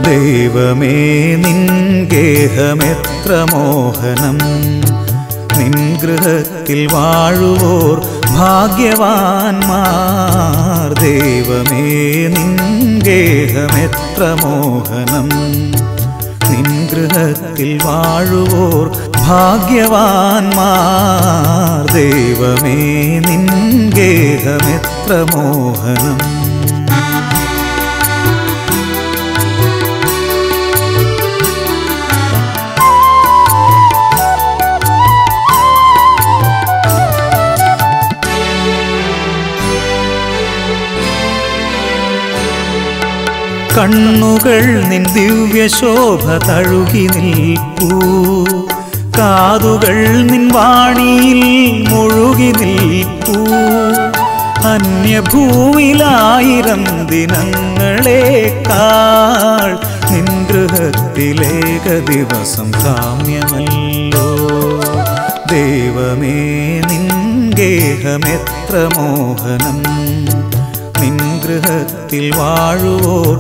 ദൈവമേ നിൻ ഗേഹമെത്ര മോഹനം നിൻ ഗൃഹത്തിൽ വാഴുവോർ ഭാഗ്യവാന്മാർ ദൈവമേ നിൻ ഗേഹമെത്ര മോഹനം നിൻ ഗൃഹത്തിൽ വാഴുവോർ ഭാഗ്യവാന്മാർ ദൈവമേ നിൻ ഗേഹമെത്ര മോഹനം കണ്ണുകൾ നിൻ ദിവ്യശോഭ തഴുകി നിൽപ്പൂ കാതുകൾ നിൻ വാണിയിൽ മുഴുകി നിൽപ്പൂ അന്യഭൂവിലായിരം ദിനങ്ങളേക്കാൾ നിൻ ഗൃഹത്തിലേക ദിവസം കാമ്യമല്ലോ ദൈവമേ നിൻ ഗേഹമെത്ര മോഹനം നിൻ ഗൃഹത്തിൽ വാഴുവോർ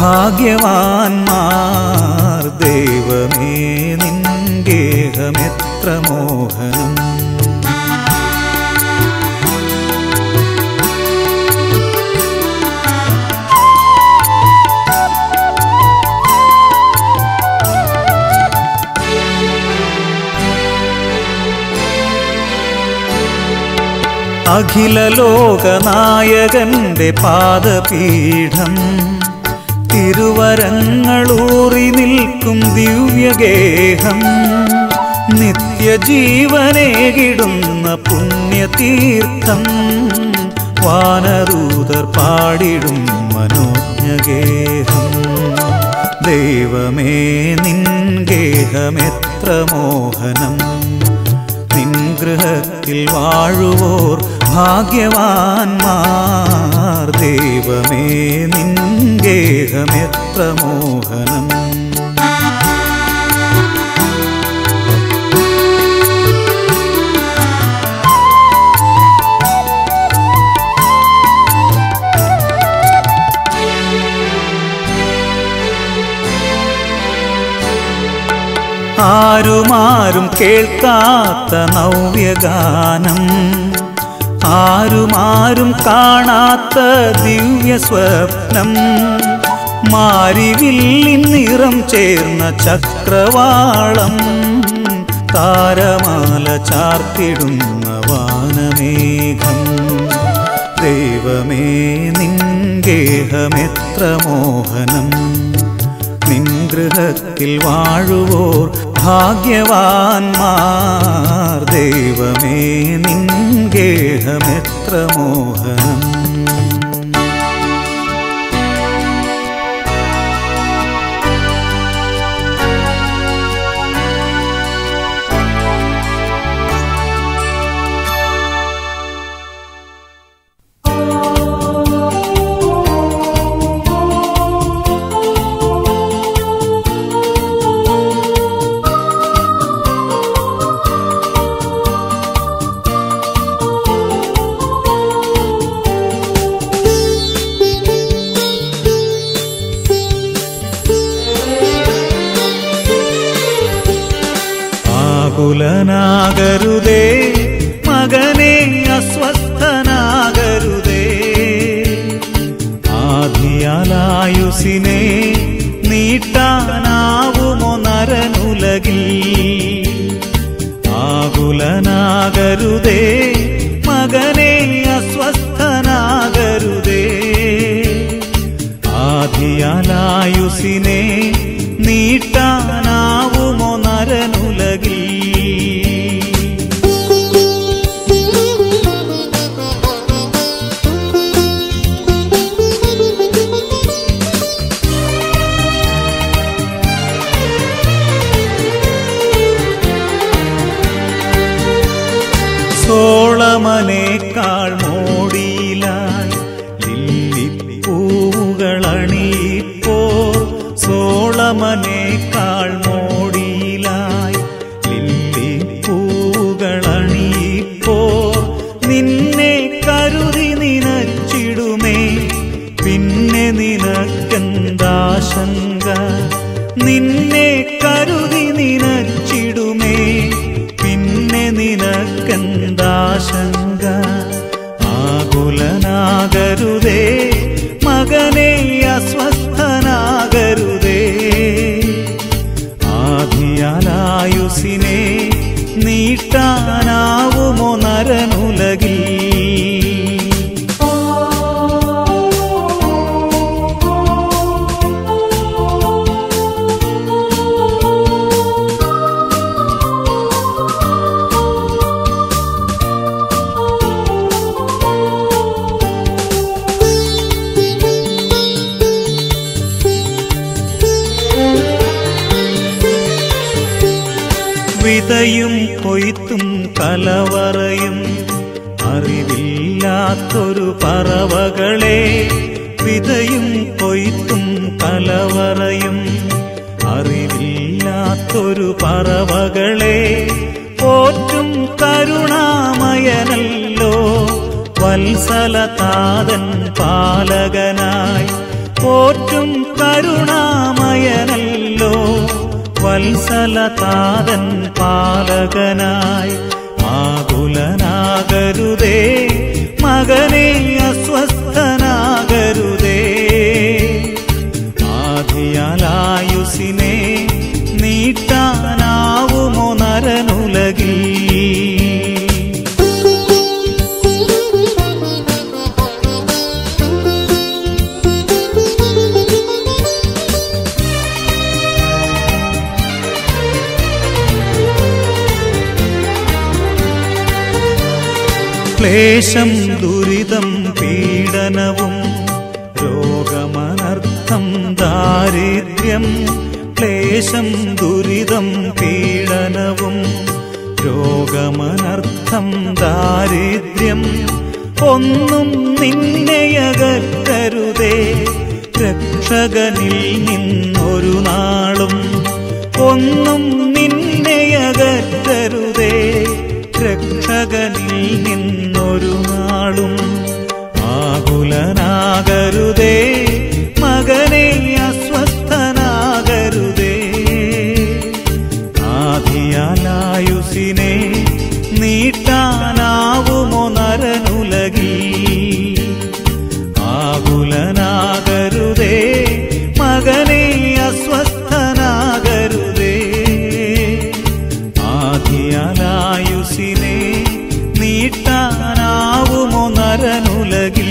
ഭാഗ്യവാന്മാർ ദൈവമേ നിൻ ഗേഹമെത്ര മോഹനം അഖില ലോകനായകന്റെ പാദപീഠം തിരുവരങ്ങളൂറി നിൽക്കും ദിവ്യഗേഹം നിത്യജീവനേകിടുന്ന പുണ്യതീർത്ഥം വാനദൂതർ പാടിടും മനോജ്ഞഗേഹം ദൈവമേ നിൻ ഗേഹമെത്ര മോഹനം നിൻ ഗൃഹത്തിൽ വാഴുവോർ ഭാഗ്യവാന്മാർ ദൈവമേ നിൻ ഗേഹമെത്ര മോഹനം ആരുമാരും കേൾക്കാത്ത നവ്യഗാനം ആരുമാരും കാണാത്ത ദിവ്യ സ്വപ്നം മാരിവില്ലിൻ നിറം ചേർന്ന ചക്രവാളം താരമാല ചാർത്തിടുന്ന വാനമേഘം ദൈവമേ നിൻ ഗേഹമെത്ര മോഹനം നിൻ ഗൃഹത്തിൽ വാഴുവോർ ഭാഗ്യവാന്മാർ ദൈവമേ നിൻ ഗേഹമെത്ര മോഹനം ആകുലനാകരുതേ മകനെ അസ്വസ്ഥനാകരുതേ ആധിയാലായുസിനെ നീട്ടാനാവുമോ നരനുലകിൽ ആകുലനാകരുതേ മകനെ അസ്വസ്ഥനാകരുതേ ആധിയാലായുസിനെ നീട്ടാനാവുമോ നരനുലകിൽ സോളമനേക്കാൾ മോടിയിലായി ലില്ലിപ്പൂവുകളണിയിപ്പോ സോളമനേക്കാൾ മോടിയിലായി ലില്ലിപ്പൂവുകളണിയിപ്പോ നിന്നെ കരുതി നിനച്ചിടുമേ പിന്നെ നിനക്കെന്താശങ്കയുള്ളൂ ആശങ്ക നിന്നെ കരുതി നിനച്ചിടുമേ പിന്നെ നിനക്കെന്താശങ്ക ആകുലനാകരുതേ മകനെ അസ്വസ്ഥനാകരുതേ ആധിയാലായുസിനെ നീട്ടാനാവുമോ നരനുലകിൽ വിതയും കൊയ്ത്തും കലവറയും അറിവില്ലാത്തൊരു പറവകളെ വിതയും കൊയ്ത്തും കലവറയും അറിവില്ലാത്തൊരു പറവകളെ പോറ്റും കരുണാമയനല്ലോ വത്സലതാതൻ പാലകനായി പോറ്റും കരുണാമയനല്ലോ വത്സലതാതൻ പാലകനായി ആകുലനാകരുതേ മകനെ അസ്വസ്ഥനാകരുതേ ആധിയാലായുസിനെ നീട്ടാനാവുമോ നരനുലകിൽ ക്ലേശം ദുരിതം പീഡനവും രോഗമനർത്ഥം ദാരിദ്ര്യം ക്ലേശം ദുരിതം പീഡനവും രോഗമനർത്ഥം ദാരിദ്ര്യം ഒന്നും നിന്നെയകറ്റരുതേ രക്ഷകനിൽ നിന്നൊരു നാളും ഒന്നും നിന്നെയകറ്റരുതേ രക്ഷകനിൽ നിന്നൊരു നാളും ആകുലനാകരുതേ മകനെ അസ്വസ്ഥനാകരുതേ ആധിയാലായുസിനെ നീട്ടാനാവുമോ നരനുലകിൽ ആകുലനാകരുതേ മകനെ അസ്വസ്ഥനാകരുതേ ആധിയാലായുസിനെ നീട്ടാനാവുമോ നരനുലകിൽ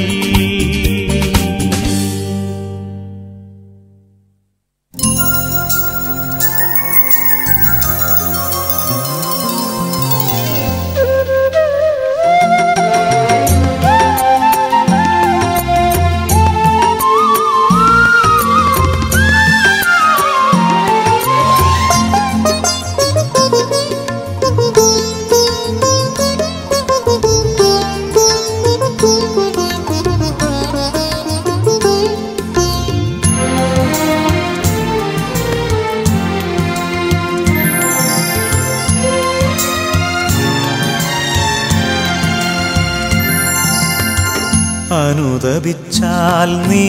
അനുദപിച്ചാൽ നീ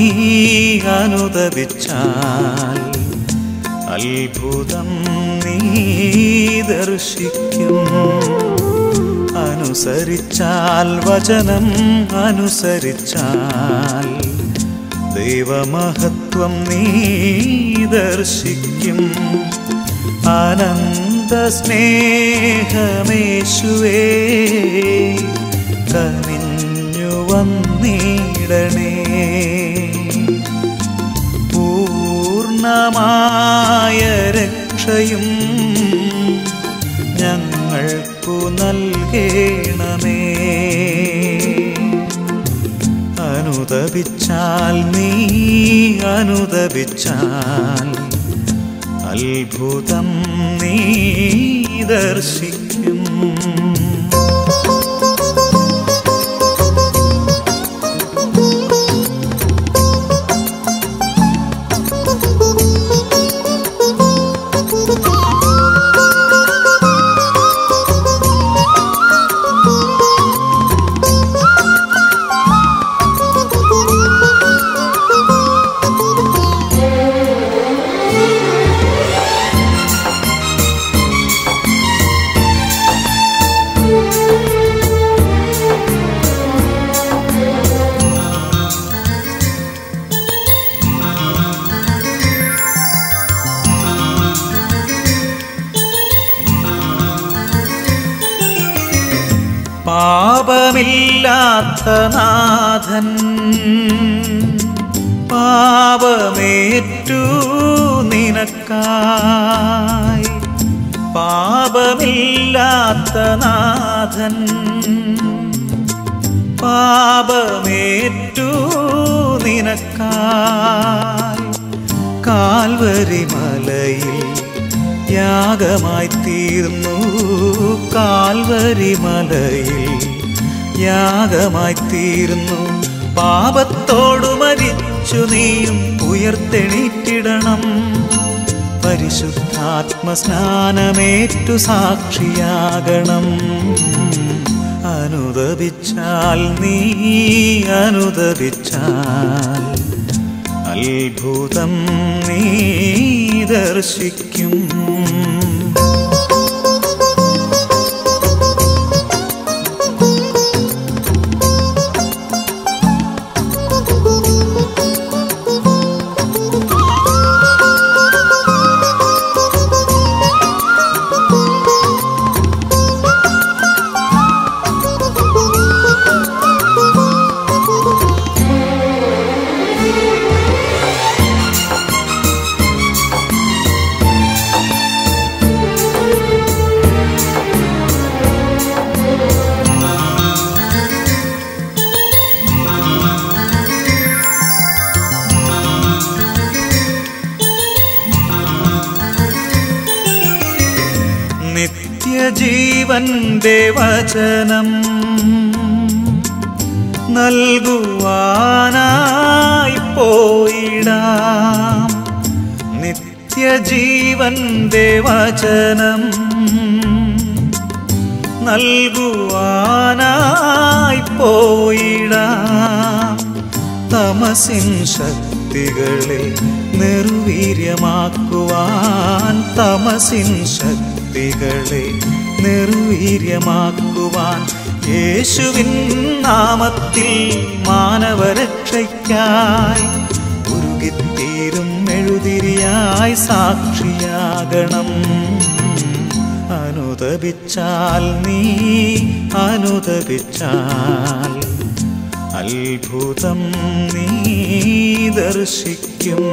അനുദപിച്ചാൽ അത്ഭുതം നീ ദർശിക്കും അനുസരിച്ചാൽ വചനം അനുസരിച്ചാൽ ദൈവമഹത്വം നീ ദർശിക്കും അനന്ത സ്നേഹമേശുവേ കനിഞ്ഞു വന്നിടണേ പൂർണ്ണമായ രക്ഷയും ഞങ്ങൾക്കു നൽകേണമേ അനുദപിച്ചാൽ നീ അനുദപിച്ചാൽ അത്ഭുതം നീ ദർശിക്കും പാപമില്ലാത്ത നാഥൻ പാപമേറ്റു നിനക്കായി പാപമില്ലാത്ത നാഥൻ പാപമേറ്റു നിനക്കായി കാൽവരി മലയിൽ യാഗമായി തീർന്നു കാൽവരി മലയിൽ യാഗമായി തീർന്നു പാപത്തോടു മരിച്ചു നീയും ഉയർത്തെണീറ്റിടണം പരിശുദ്ധാത്മസ്നാനമേറ്റു സാക്ഷിയാകണം അനുദപിച്ചാൽ നീ അനുദപിച്ചാൽ അത്ഭുതം നീ ദർശിക്കും നിത്യജീവന്റെ വചനം നൽകുവാനായി പോയിടാം നിത്യജീവന്റെ വചനം നൽകുവാനായി പോയിടാം തമസിൻ ശക്തികളെ നിർവീര്യമാക്കുവാൻ തമസിൻ ശക്തികളെ നിർവീര്യമാക്കുവാൻ യേശുവിൻ നാമത്തിൽ മാനവരക്ഷയ്ക്കായി ഉരുകിത്തീരും മെഴുതിരിയായി സാക്ഷിയാകണം അനുദപിച്ചാൽ നീ അനുദപിച്ചാൽ അത്ഭുതം നീ ദർശിക്കും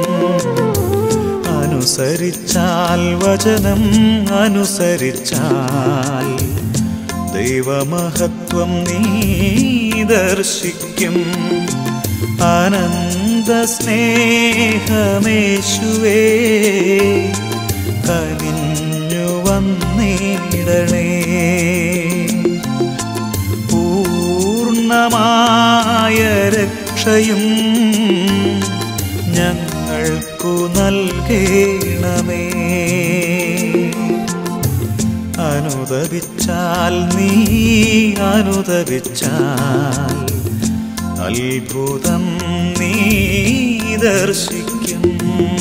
അനുസരിച്ചാൽ വചനം അനുസരിച്ചാൽ ദൈവമഹത്വം നീ ദർശിക്കും അനന്ത സ്നേഹമേശുവേ കനിഞ്ഞു വന്നിടണേ പൂർണ്ണമായ രക്ഷയും ഞങ്ങൾക്കു നൽകേണമേ അനുദപിച്ചാൽ നീ അനുദപിച്ചാൽ അത്ഭുതം നീ ദർശിക്കും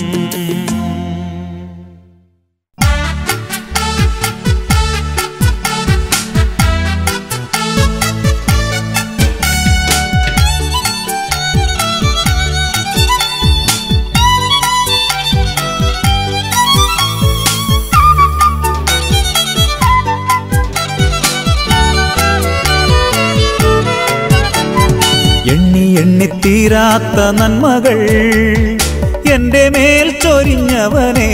എണ്ണി എണ്ണിത്തീരാത്ത നന്മകൾ എൻ്റെ മേൽ ചൊരിഞ്ഞവനേ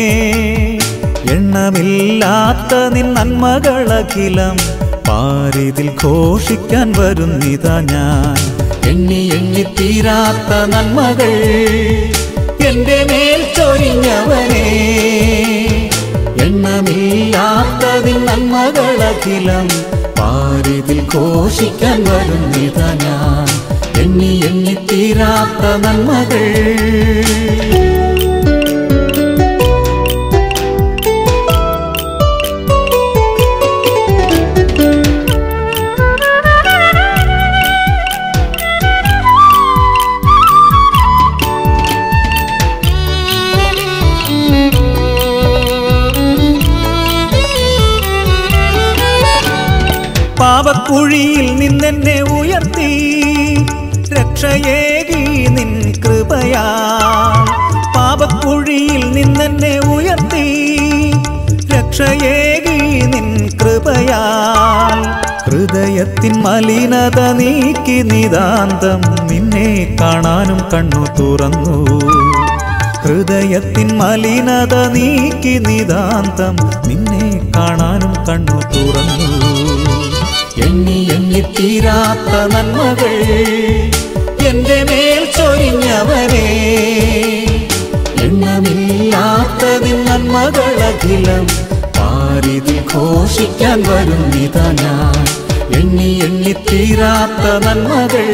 എണ്ണമില്ലാത്ത നിൻ നന്മകളഖിലം പാരിതിൽ ഘോഷിക്കാൻ വരുന്നിതാ ഞാൻ എണ്ണി എണ്ണിത്തീരാത്ത നന്മകൾ എൻ്റെ മേൽ ചൊരിഞ്ഞവനേ എണ്ണമില്ലാത്ത നിൻ നന്മകളഖിലം പാരിതിൽ ഘോഷിക്കാൻ വരുന്നിതാ ഞാൻ എണ്ണി എണ്ണി തീരാത്ത നന്മകൾ പാപക്കുഴിയിൽ നിന്നെന്നെ ഉയർത്തി രക്ഷയേകി നിൻ കൃപയാ പാപക്കുഴിയിൽ നിന്നെന്നെ ഉയർത്തി രക്ഷയേകി നിൻ കൃപയാൽ ഹൃദയ ഹൃദയത്തിൻ മലിനത നീക്കി നിതാന്തം നിന്നെ കാണാനും കണ്ണു തുറന്നു ഹൃദയത്തിൻ മലിനത നീക്കി നിതാന്തം നിന്നെ കാണാനും കണ്ണു തുറന്നു എണ്ണി എണ്ണി തീരാത്ത നന്മകൾ എന്റെ മേൽ ചൊരിഞ്ഞവനെ എണ്ണമില്ലാത്ത നിൻ നന്മകളഖിലം പാരിതിൽ ഘോഷിക്കാൻ വരുന്നിതാ ഞാൻ എണ്ണി എണ്ണി തീരാത്ത നന്മകൾ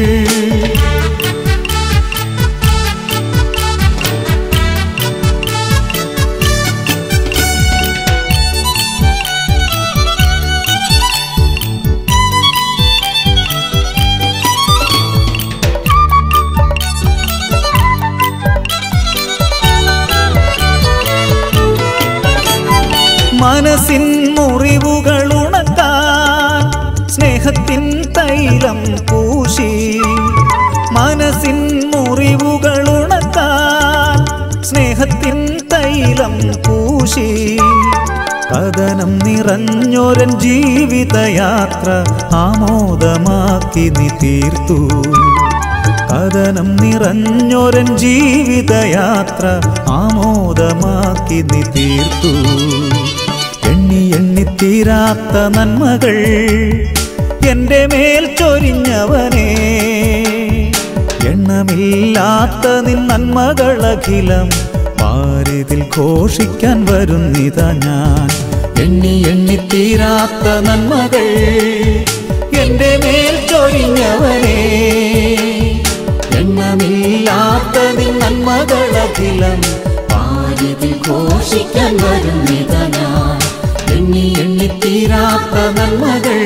മനസ്സിൻ മുറിവുകൾ ഉണക്കാൻ സ്നേഹത്തിൻ തൈലം പൂശി മനസ്സിൻ മുറിവുകൾ ഉണക്കാൻ സ്നേഹത്തിൻ തൈലം പൂശി കഥനം നിറഞ്ഞൊരൻ ജീവിതയാത്ര ആമോദമാക്കി നീ തീർത്തു കഥനം നിറഞ്ഞൊരൻ ജീവിതയാത്ര ആമോദമാക്കി നീ തീർത്തു എണ്ണി എണ്ണി തീരാത്ത നന്മകൾ എന്റെ മേൽ ചൊരിഞ്ഞവനെ എണ്ണമില്ലാത്ത നിൻ നന്മകളഖിലം പാരിതിൽ ഘോഷിക്കാൻ വരുന്നിതാ ഞാൻ എണ്ണി എണ്ണി തീരാത്ത നന്മകൾ എന്റെ മേൽ ചൊരിഞ്ഞവനെ എണ്ണമില്ലാത്ത നിൻ നന്മകളഖിലം പാരിതിൽ ഘോഷിക്കാൻ വരുന്നിതാ ഞാൻ എണ്ണി എണ്ണി തീരാത്ത നന്മകൾ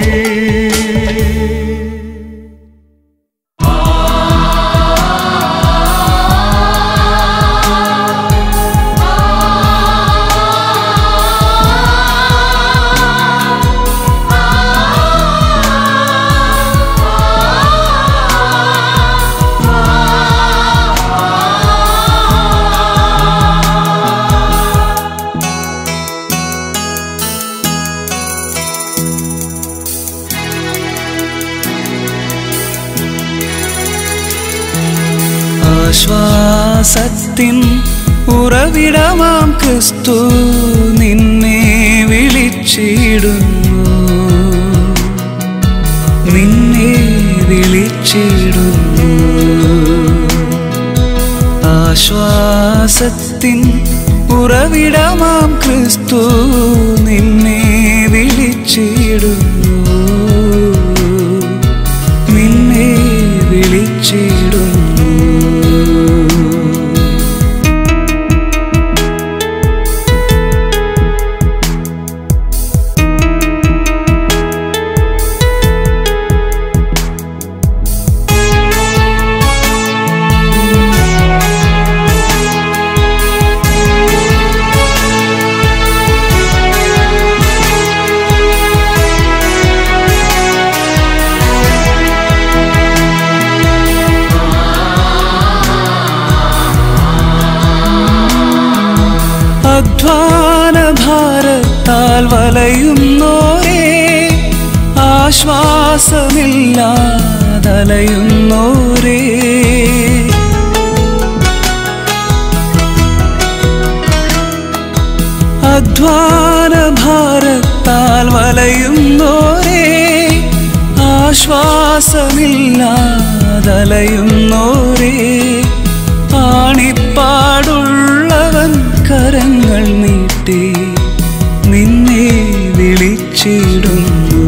ആശ്വാസത്തിൻ ഉറവിടമാം ക്രിസ്തു നിന്നെ വിളിച്ചിടുന്നു നിന്നെ വിളിച്ചിടുന്നു ആശ്വാസത്തിൻ ഉറവിടമാം ക്രിസ്തു നിന്നെ വിളിച്ചിടുന്നു നിന്നെ വിളിച്ചിടുന്നു അധ്വാന ഭാരത്താൽ വലയുന്നോരേ ആശ്വാസമില്ലാതലയുന്നോരേ അധ്വാന ഭാരത്താൽ വലയുന്നോരേ ആശ്വാസമില്ലാതലയുന്നോരേ ആണിപ്പാടുള്ളവൻ കരങ്ങൾ നീട്ടി നിന്നെ വിളിച്ചിടുന്നു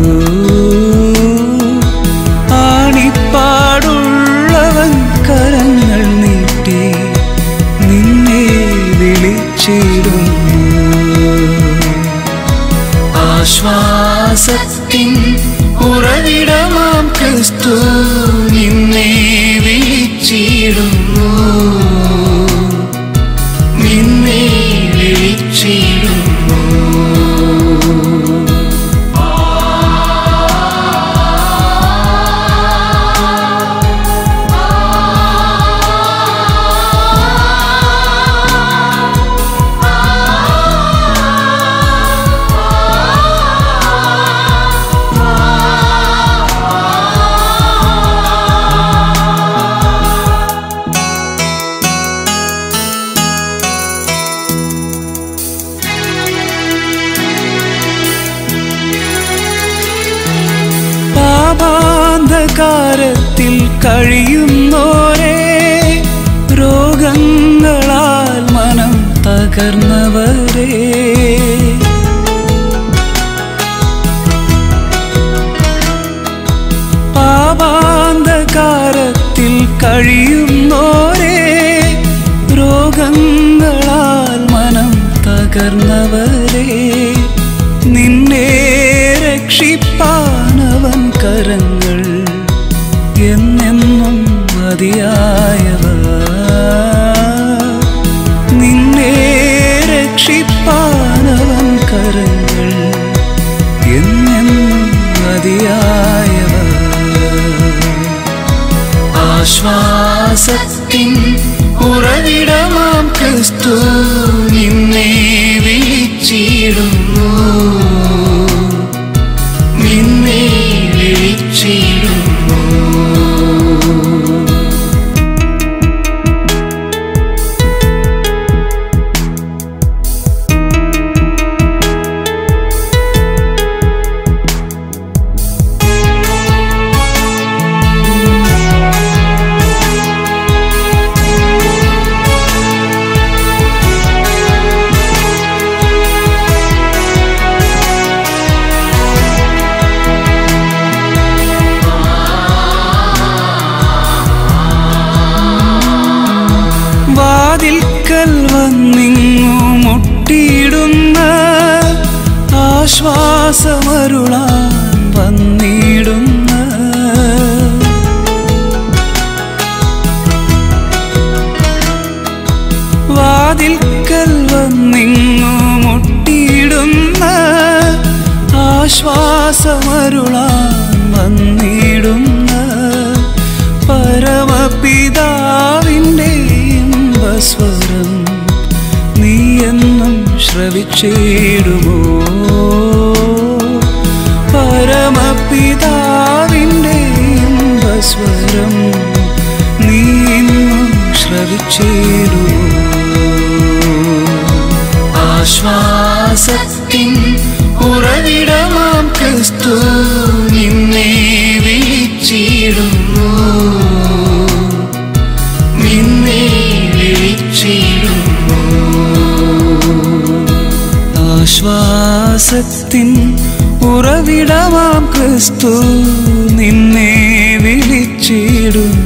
ആണിപ്പാടുള്ളവൻ കരങ്ങൾ നീട്ടി നിന്നെ വിളിച്ചിടുന്നു ആശ്വാസത്തിൻ ഉറവിടമാം ക്രിസ്തു നിന്നെ വിളിച്ചിടുന്നു നിന്നെ വിളിച്ചിടുന്നു ആ പാപാന്തകാരത്തിൽ കഴിയുന്നോരേ രോഗങ്ങളാൽ മനം തകർന്നവരേ പാപാന്തകാരത്തിൽ കഴിയുന്നോരേ രോഗങ്ങളാൽ മനം തകർന്നവരേ നിന്നെ രക്ഷിപ്പാനവൻ കരങ്ങൾ എന്നെന്നും മതിയായവ നിന്നെ രക്ഷിപ്പാനവൻ കരങ്ങൾ എന്നെന്നും മതിയായവ ആശ്വാസത്തിൻ ഉറവിടമാം ക്രിസ്തു നിന്നെ വിളിച്ചിടുന്നു നിന്നെ വിളിച്ചിടുന്നു വാതിൽക്കൽ വന്നിങ്ങു മുട്ടിയിടുന്ന ആശ്വാസമരുളാൻ വന്നിടുന്ന വാതിൽക്കൽ വന്നിങ്ങു മുട്ടിയിടുന്ന ആശ്വാസമരുളാൻ വന്നിടുന്ന പരമപിതാവിൻ്റെ ഇമ്പസ്വരം നീ എന്നും ശ്രവിച്ചിടുമോ പരമപിതാവിൻ്റെ ഇമ്പസ്വരം നീ എന്നും ശ്രവിച്ചിടുമോ ആശ്വാസത്തിൻ ഉറവിടമാം ക്രിസ്തു നിന്നെ വിളിച്ചിടുന്നു നിന്നെ വിളിച്ചിടുന്നു ആശ്വാസത്തിൻ ഉറവിടമാം ക്രിസ്തു നിന്നെ വിളിച്ചിടുന്നു